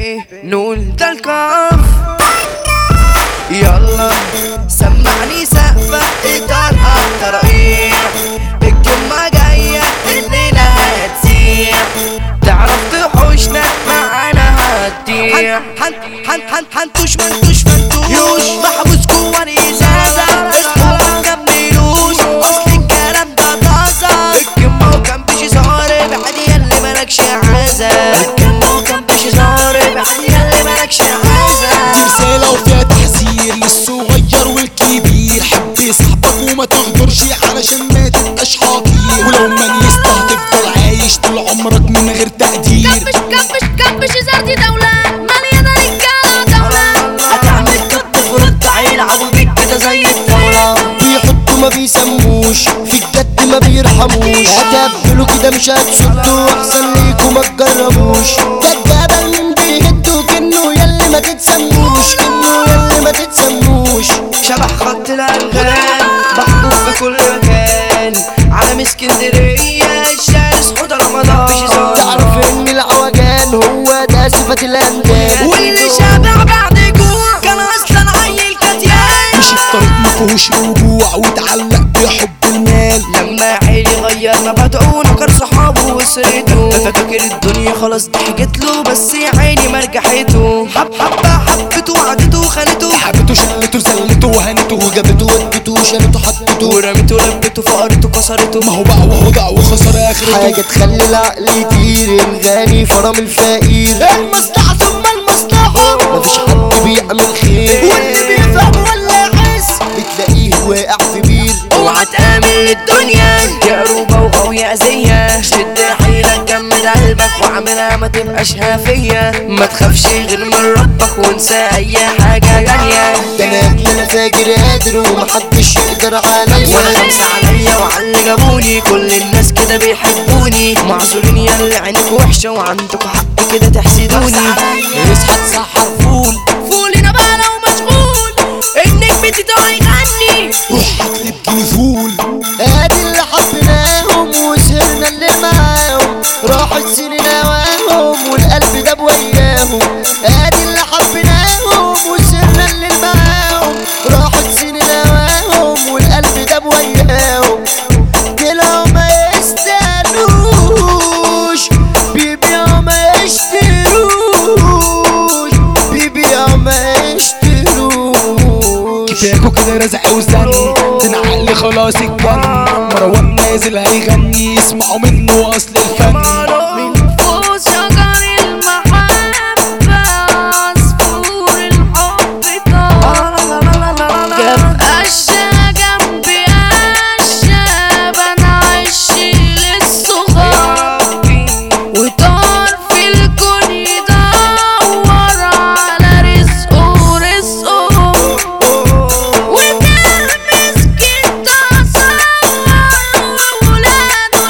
نقول ده الكف يلا سمعني سقفة اطلع تراقيح الجمعة جاية الليلة هتسيح تعرف تحوشنا معانا هتطيح حن حن حن حنتوش منتوش منتوش محبوس جوا الازازة اصحوا ما تكملوش اصل الكلام ده طازة الجمعة وكان بيجي زهر بعدي اللي مالكش عازة الجمعة وكان بيجي زهر بعدي اللي مالكش عازة دي رسالة وفيها تحذير للصغير والكبير حب صاحبك وما تغدرش علشان ما تبقاش حقير ولو من يستهدف تفضل عايش طول عمرك من غير تقدير كبش كبش كبش زردي دولة مليانة رجالة دولة هتعمل كت فرد هيلعبوا بيك كده زي الطاولة بيحطوا ما بيسموش في الجد ما بيرحموش هتقبلوا كده مش هتصدوا احسن ليكوا ما تجربوش كدابة من بيهدوا كنه ياللي ما تتسموش كنه ياللي ما تتسموش شبح خط الألغام محبوب في كل مكان عالم اسكندرية الشارع حوض رمضان مش هزار تعرف ان العوجان هو ده صفة الانداد واللي شبع بعد جوع كان أصلا عيل كتيان مشي في طريق ما فيهوش رجوع وتعلق بحب المال لما عيلي غير مبادئه ونكر صحابه واسرته فاكر الدنيا خلاص ضحكت له بس يا عيني ما رجحته حب حبة حبته وعدته وخانته حبته شلته زلته وهنته وجابته ودته شالته حطته ورمته لبته فقرته كسرته ما هو بقى وخدع وخسر اخرته حاجة تخلي العقل يطير الغني فرام الفقير المصلحة ثم المصلحة مفيش حد بيعمل خير واللي بيفهم ولا يحس بتلاقيه واقع في بير اوعى تآمن للدنيا يا قروبة وغاوية أذية شد حيلك جمد قلبك واعملها ما تبقاش هافية ما تخافش غير من ربك وانسى أي حاجة تانية ده انا ابن انا فاجر قادر ومحدش يقدر عليا وانا خمسة عليا وعلى اللي جابوني كل الناس كده بيحبوني معذورين يا اللي عينك وحشة وعندكوا حق كده تحسدوني اصحى تسحر فول فولنا بقى لو مشغول النجم بتاعه يغني روح هتلب جنيه فول ادي اللي حبيناهم وسهرنا اللي معاهم راحت سنين هواهم والقلب داب وياهم ادي اللي حبيناهم وسهرنا اللي معاهم راحت سنين هواهم والقلب داب وياهم طلعوا ما يستاهلوش بيبيعوا ما يشتروش بيبيعوا ما يشتروش كفاكوا كده رزع وزن ده انا عقلي خلاص اتجن مروان نازل هيغني اسمعوا منه اصل الفن من فوق شجر المحبة عصفور الحب طار جاب قشة جنبي قشة بنا عشي للصغار وطار في الكون يدور على رزقه رزقه وكان مسكين تصور وولاده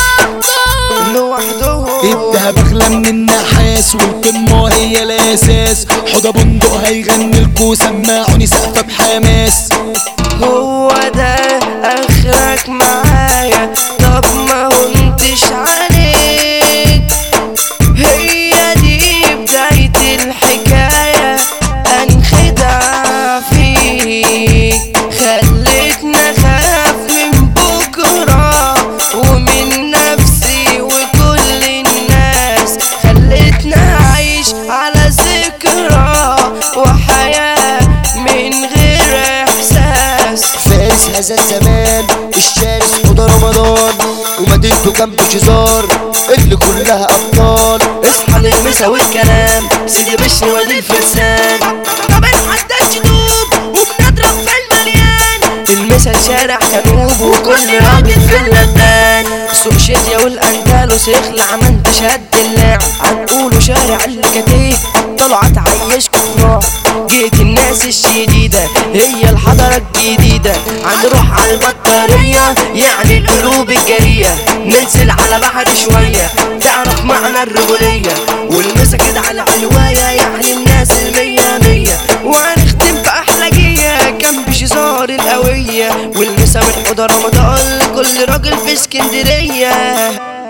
لوحده لوحده ابدها بغلى من النحاس والقمة هي الاساس حوضة بندق هيغني لكو سمعوني سقفة بحماس هو ده اخرك معايا طب ما هنتش عليك هي دي بداية الحكاية انخدع فيك خلتنا خاف من بكرة ومن نفسي وكل الناس خلتنا عايش على ذكرى وحياة من غير احساس فارس هذا الزمان الشارس حوضة رمضان ومدينته جنب جزار اللي كلها ابطال اصحى للمسا والكلام سيدي بشر وادي الفرسان ما بنحددش دوب وبنضرب في المليان المسا شارع جنوب وكل راجل في اللبان سوق شديا والاندلس يخلع ما انت شد اللعب هنقوله شارع اللي كتيه طلعت عيشكوا في رعب جيت الناس الشديدة هي الحضارة الجديدة هنروح على البطارية يعني القلوب الجرية ننزل على بحر شوية تعرف معنى الرجولية والمسا كده على علواية يعني الناس المية مية وهنختم بأحلى جية كان بشزار القوية والمسا من حوضة رمضان لكل راجل في اسكندرية